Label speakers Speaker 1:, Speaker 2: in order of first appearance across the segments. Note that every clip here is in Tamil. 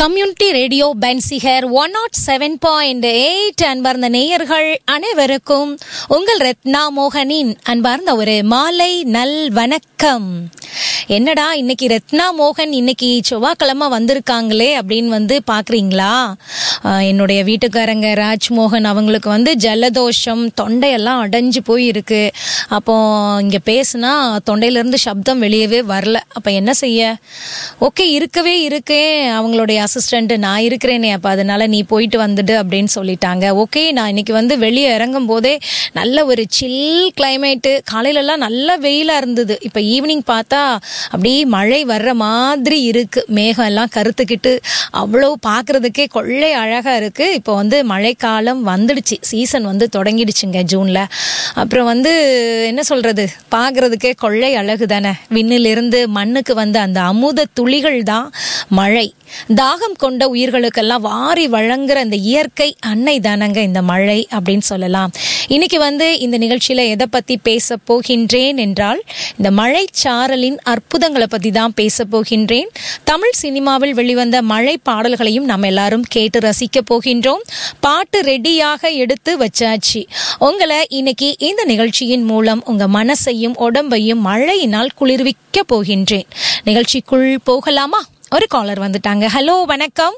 Speaker 1: கம்யூனிட்டி ரேடியோ பென்சிகர் one naught seven point eight அன்பார்ந்த நேயர்கள் அனைவருக்கும் உங்கள் ரத்னா மோகனின் அன்பார்ந்த ஒரு மாலை நல் வணக்கம் என்னடா இன்னைக்கு ரத்னா மோகன் இன்னைக்கு செவ்வாய்க்கிழமை வந்திருக்காங்களே அப்படின்னு வந்து பாக்குறீங்களா ஆஹ் என்னுடைய வீட்டுக்காரங்க ராஜ்மோகன் அவங்களுக்கு வந்து ஜலதோஷம் தொண்டையெல்லாம் அடைஞ்சு போய் இருக்கு அப்போ இங்க பேசுனா தொண்டையில இருந்து சப்தம் வெளியவே வரல அப்ப என்ன செய்ய ஓகே இருக்கவே இருக்கேன் அவங்களுடைய அசிஸ்டன்ட் நான் இருக்கிறேனே அப்ப அதனால நீ போயிட்டு வந்துடு அப்படின்னு சொல்லிட்டாங்க ஓகே நான் இன்னைக்கு வந்து வெளியே இறங்கும் போதே நல்ல ஒரு சில் கிளைமேட்டு காலையில எல்லாம் நல்ல வெயிலா இருந்தது இப்ப ஈவினிங் பார்த்தா அப்படியே மழை வர்ற மாதிரி இருக்கு மேகம் எல்லாம் கருத்துக்கிட்டு அவ்வளோ பார்க்கறதுக்கே கொள்ளை அழகா இருக்கு இப்போ வந்து மழைக்காலம் வந்துடுச்சு சீசன் வந்து தொடங்கிடுச்சுங்க ஜூன்ல அப்புறம் வந்து என்ன சொல்றது பார்க்கறதுக்கே கொள்ளை அழகு தானே விண்ணிலிருந்து மண்ணுக்கு வந்த அந்த அமுத துளிகள் தான் மழை தாகம் கொண்ட உயிர்களுக்கெல்லாம் வாரி வழங்குற அந்த இயற்கை அன்னை தானங்க இந்த மழை அப்படின்னு சொல்லலாம் இன்னைக்கு வந்து இந்த நிகழ்ச்சியில எதை பத்தி பேச போகின்றேன் என்றால் இந்த மழை சாரலின் அற்புதங்களை பத்தி தான் பேச போகின்றேன் தமிழ் சினிமாவில் வெளிவந்த மழை பாடல்களையும் நம்ம எல்லாரும் கேட்டு ரசிக்க போகின்றோம் பாட்டு ரெடியாக எடுத்து வச்சாச்சு உங்களை இன்னைக்கு இந்த நிகழ்ச்சியின் மூலம் உங்க மனசையும் உடம்பையும் மழையினால் குளிர்விக்க போகின்றேன் நிகழ்ச்சிக்குள் போகலாமா ஒரு காலர் வந்துட்டாங்க ஹலோ வணக்கம்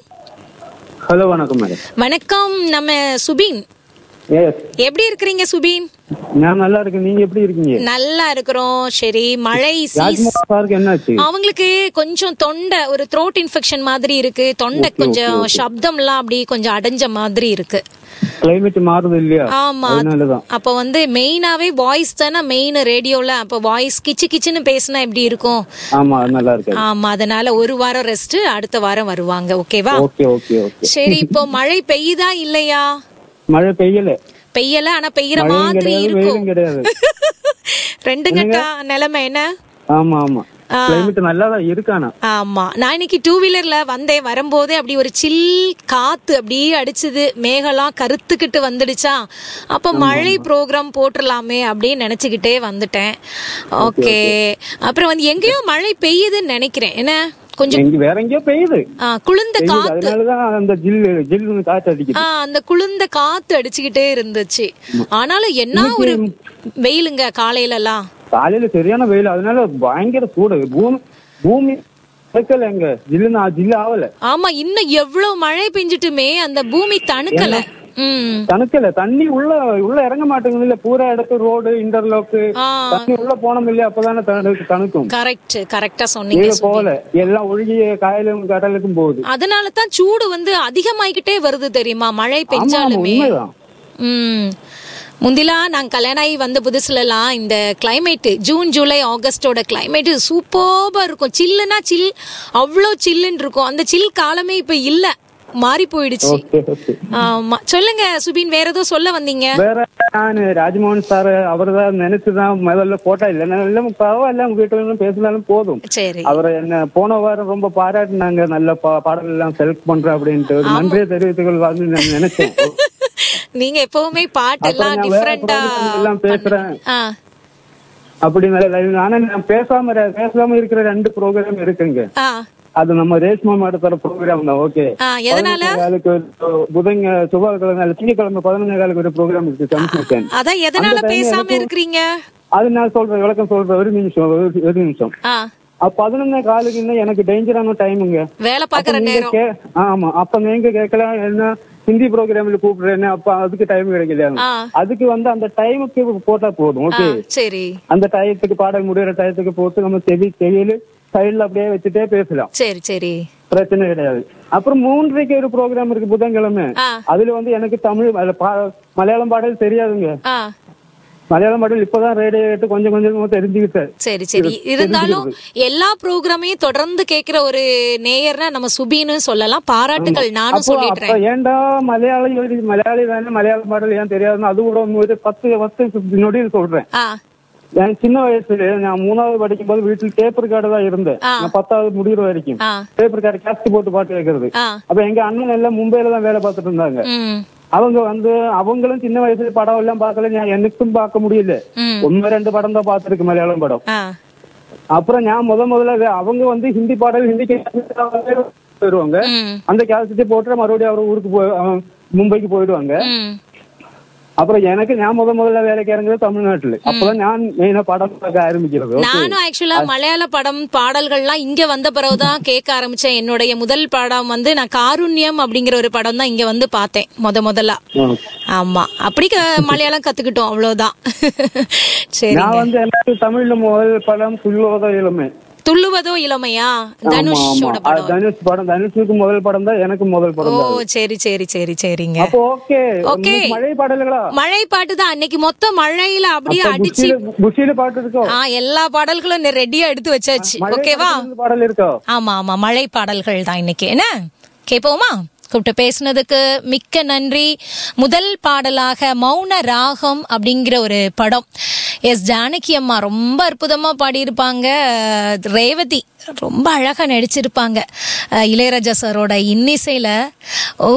Speaker 2: ஹலோ வணக்கம் மேடம்
Speaker 1: வணக்கம் நம்ம சுபின்
Speaker 2: எஸ்
Speaker 1: எப்படி இருக்கிறீங்க சுபின்
Speaker 2: நான் நல்லா இருக்கேன் நீங்க எப்படி இருக்கீங்க
Speaker 1: நல்லா இருக்கிறோம் சரி மழை சீஸ்
Speaker 2: ராஜ்குமார் சாருக்கு என்னாச்சு
Speaker 1: அவங்களுக்கு கொஞ்சம் தொண்டை ஒரு த்ரோட் இன்ஃபெக்ஷன் மாதிரி இருக்கு தொண்டை கொஞ்சம் சப்தம்லாம் அப்படி கொஞ்சம் அடைஞ்ச மாதிரி இருக்கு
Speaker 2: கிளைமேட் மாறுது இல்லையா
Speaker 1: ஆமா
Speaker 2: அதனாலதான்
Speaker 1: அப்ப வந்து மெயினாவே வாய்ஸ் தானே மெயின் ரேடியோல அப்ப வாய்ஸ் கிச்சு கிச்சுன்னு பேசினா எப்படி இருக்கும்
Speaker 2: ஆமா அது நல்லா இருக்கு
Speaker 1: ஆமா அதனால ஒரு வாரம் ரெஸ்ட் அடுத்த வாரம் வருவாங்க ஓகேவா
Speaker 2: ஓகே ஓகே ஓகே
Speaker 1: சரி இப்போ மழை பெய்யுதா இல்லையா
Speaker 2: மழை பெய்யல
Speaker 1: பெய்யல ஆனா பெய்யற
Speaker 2: மழையும்
Speaker 1: மாதிரி
Speaker 2: கிடையாது
Speaker 1: இருக்கும்
Speaker 2: வெயிலும் கிடையாது
Speaker 1: ரெண்டு கட்டா நிலைமை என்ன
Speaker 2: ஆமா ஆமா கிளைமேட் நல்லா தான் இருக்கானா
Speaker 1: ஆமா நான் இன்னைக்கு டூ வீலர்ல வந்தேன் வரும்போதே அப்படி ஒரு சில் காத்து அப்படியே அடிச்சுது மேகலாம் கருத்துக்கிட்டு வந்துடுச்சா அப்ப மழை ப்ரோக்ராம் போட்டுடலாமே அப்படின்னு நினைச்சுக்கிட்டே வந்துட்டேன் ஓகே அப்புறம் வந்து எங்கேயோ மழை பெய்யுதுன்னு நினைக்கிறேன் என்ன கொஞ்சம்
Speaker 2: எங்க வேற எங்கேயோ பெய்யுது
Speaker 1: ஆ, குளிர்ந்த
Speaker 2: பெய்யுது
Speaker 1: காத்து
Speaker 2: அதனாலதான் அந்த ஜில்லு ஜில்லுன்னு காத்து அடிக்குது
Speaker 1: ஆ, அந்த குளிர்ந்த காத்து அடிச்சுக்கிட்டே இருந்துச்சு ஆனாலும் என்ன ஒரு வெயிலுங்க காலையில எல்லாம்
Speaker 2: காலையில சரியான வெயில் அதனால பயங்கர சூடு பூமி பூமி இருக்கல எங்க ஜில்லுன்னு ஜில்லு ஆகல
Speaker 1: ஆமா இன்னும் எவ்வளவு மழை பெஞ்சிட்டுமே அந்த பூமி தணுக்கல ம்
Speaker 2: தணுக்கல தண்ணி உள்ள உள்ள இறங்க மாட்டேங்குது இல்ல பூரா இடத்து ரோடு இன்டர்லோக்கு
Speaker 1: ஆ
Speaker 2: தண்ணி உள்ள போனோம் இல்லையா அப்பதானே தணு- தணுக்கும்
Speaker 1: கரெக்ட் கரெக்டா சொன்னீங்க
Speaker 2: கீழே போகல எல்லாம் ஒழுகி காயலும் கடலுக்கும் போகுது
Speaker 1: அதனால தான் சூடு வந்து அதிகமாயிக்கிட்டே வருது தெரியுமா மழை
Speaker 2: ஆமா, ஆமா,
Speaker 1: பெஞ்சாலுமே
Speaker 2: உண்மைதான்
Speaker 1: ம் முந்திலாம் நான் கல்யாணம் ஆகி வந்த புதுசுலலாம் இந்த climate ஜூன் ஜூலை ஆகஸ்டோட climate சூப்பர்பா இருக்கும் சில்லுனா சில் அவ்வளோ சில்லுன்னு இருக்கும் அந்த சில் காலமே இப்ப இல்ல மாறி போயிடுச்சு
Speaker 2: ஓகே ஓகே
Speaker 1: ஆமா சொல்லுங்க சுபின் வேற ஏதோ சொல்ல வந்தீங்க
Speaker 2: வேற நான் ராஜ்மோகன் சார் அவர்தான் நினைச்சுதான் முதல்ல போட்டா இல்ல நான் எல்லாம் பரவாயில்ல உங்க வீட்டுல பேசினாலும் போதும்
Speaker 1: சரி
Speaker 2: அவரை என்ன போன வாரம் ரொம்ப பாராட்டினாங்க நல்ல பா- பாடல் எல்லாம் செலக்ட் பண்ற அப்படின்ட்டு ஒரு நன்றியை தெரிவித்துக் கொள்வாங்க நான் நினைச்சேன்
Speaker 1: நீங்க எப்பவுமே பாட்டெல்லாம்
Speaker 2: அப்புறம் நான் வேற
Speaker 1: டிஃப்ரெண்டா
Speaker 2: program எல்லாம் பேசுறேன்
Speaker 1: ஆ
Speaker 2: அப்படி நல்ல live- ஆனா நான் பேசாம இரு- பேசாம இருக்கிற ரெண்டு ப்ரோக்ராம் இருக்குங்க
Speaker 1: ஆ
Speaker 2: அது நம்ம ரேஷ்மா மாடத்தோட ப்ரோக்ராம் தான் ஓகே
Speaker 1: ஆ எதனால
Speaker 2: காலுக்கு புதங்க செவ்வாய்க்கிழமை திங்கக்கிழமை பதினொன்று காலுக்கு ஒரு ப்ரோக்ராம் இருக்கு கம்யூனிகேஷன்
Speaker 1: அதான் எதனால பேசாம இருக்கிறீங்க
Speaker 2: அது நான் சொல்றேன் விளக்கம் சொல்றேன் ஒரு நிமிஷம் ஒரு- ஒரு நிமிஷம்
Speaker 1: ஆ
Speaker 2: அப்ப பதினொன்னே காலுக்கு இன்னும் எனக்கு டேஞ்சரான டைமுங்க
Speaker 1: வேலை பாக்குற
Speaker 2: நீங்க
Speaker 1: நேரம்
Speaker 2: கே- ஆமா அப்ப நீங்க கேட்கலாம் என்ன ஹிந்தி ப்ரோக்ராம்ல கூப்பிடுறேன்னு அப்ப அதுக்கு டைம் கிடைக்கல
Speaker 1: ஆ
Speaker 2: அதுக்கு வந்து அந்த டைமுக்கு போட்டா போதும்
Speaker 1: ஆ,
Speaker 2: ஓகே
Speaker 1: சரி
Speaker 2: அந்த டயத்துக்கு பாடம் முடிகிற டயத்துக்கு போட்டு நம்ம செவி செவியில சைடுல அப்படியே வச்சுட்டே பேசலாம்
Speaker 1: சரி சரி
Speaker 2: பிரச்சனை கிடையாது அப்புறம் மூன்றரைக்கு ஒரு ப்ரோக்ராம் இருக்கு புதன்கிழமை
Speaker 1: ஆ
Speaker 2: அதுல வந்து எனக்கு தமிழ் அதுல பா- மலையாளம் பாடல் தெரியாதுங்க
Speaker 1: ஆ
Speaker 2: மலையாளம் பாடல் இப்பதான் ரேடியோ கேட்டு கொஞ்சம் கொஞ்சமா தெரிஞ்சுக்கிட்டேன்
Speaker 1: சரி சரி இருந்தாலும் எல்லா ப்ரோக்ராமையும் தொடர்ந்து கேக்குற ஒரு நேயர்னா நம்ம சுபின்னு சொல்லலாம் பாராட்டுகள் நானும்
Speaker 2: அப்போ
Speaker 1: சொல்லிடுறேன்
Speaker 2: அப்ப ஏன்டா மலையாளி எழுதி- மலையாளி தானே மலையாளம் பாடல் ஏன் தெரியாதுன்னு அது கூட ஒரு பத்து பத்து நொடியில் சொல்றேன்
Speaker 1: ஆ
Speaker 2: எனக்கு சின்ன வயசுல நான் மூணாவது படிக்கும் போது வீட்டில் டேப் ரெக்கார்டு தான் இருந்தேன்
Speaker 1: ஆ.
Speaker 2: நான் பத்தாவது முடிகிற வரைக்கும்
Speaker 1: ஆ
Speaker 2: டேப் ரெக்கார்டு கேஸ்ட் போட்டு பாட்டு கேட்கறது
Speaker 1: ஆ
Speaker 2: அப்ப எங்க அண்ணன் எல்லாம் மும்பைல தான் வேலை பார்த்துட்டு இருந்தாங்க
Speaker 1: ம்
Speaker 2: அவங்க வந்து அவங்களும் சின்ன வயசுல படம் எல்லாம் பார்க்கல நான் எனக்கும் பார்க்க முடியல
Speaker 1: ம்
Speaker 2: ஒன்னு ரெண்டு படம் தான் பார்த்திருக்கு மலையாளம் படம்
Speaker 1: ஆ
Speaker 2: அப்புறம் நான் முத முதல்ல வே- அவங்க வந்து ஹிந்தி பாடல் ஹிந்தி வருவாங்க
Speaker 1: ம்
Speaker 2: அந்த கேசட்டை போட்டு மறுபடியும் அவர் ஊருக்கு போய் அவன் மும்பைக்கு போயிடுவாங்க
Speaker 1: ம்
Speaker 2: அப்புறம் எனக்கு நான் முத முதல்ல வேலைக்கு இறங்குறது தமிழ்நாட்டுல அப்பதான் நான் மெயினா படம் பார்க்க ஆரம்பிக்கிறது Okay.
Speaker 1: நானும் ஆக்சுவலா மலையாள படம் பாடல்கள்லாம் இங்க வந்த பிறகுதான் கேட்க ஆரம்பிச்சேன் என்னுடைய முதல் படம் வந்து நான் காருண்யம் அப்படிங்கிற ஒரு படம் தான் இங்க வந்து பார்த்தேன் முத முதல்ல
Speaker 2: ஆ.
Speaker 1: ஆமா அப்படி க- மலையாளம் கத்துக்கிட்டோம் அவ்வளவுதான் சரி
Speaker 2: நான் வந்து எனக்கு தமிழ்ல முதல் படம் புல்லுவதோ இளமை
Speaker 1: துள்ளுவதோ இளமையா
Speaker 2: ஆமா,
Speaker 1: தனுஷோட
Speaker 2: ஆமா. அது
Speaker 1: படம்
Speaker 2: தனுஷ் படம் தனுஷுக்கு முதல் படம் தான் எனக்கு முதல்
Speaker 1: ஓ
Speaker 2: படம் தான்
Speaker 1: சரி சரி சரி சரிங்க
Speaker 2: அப்போ ஓகே
Speaker 1: Okay.
Speaker 2: மழை பாடல்களா
Speaker 1: மழை பாட்டு தான் அன்னைக்கு மொத்தம் மழையில அப்படியே அடிச்சு
Speaker 2: புஷில புஷில பாட்டு இருக்கோ
Speaker 1: ஆ எல்லா பாடல்களும் ரெடியா எடுத்து வச்சாச்சு
Speaker 2: மழை
Speaker 1: ஓகேவா
Speaker 2: பாடல்கள் பாடல் இருக்கோ
Speaker 1: ஆமா ஆமா மழை பாடல்கள் தான் இன்னைக்கு என்ன கேட்போமா கூப்பிட்டு பேசுனதுக்கு மிக்க நன்றி முதல் பாடலாக மௌன ராகம் அப்படிங்கிற ஒரு படம் எஸ் ஜானகி அம்மா ரொம்ப அற்புதமா பாடியிருப்பாங்க ரேவதி ரொம்ப அழகா நடிச்சிருப்பாங்க அஹ் இளையராஜா சாரோட இன்னிசையில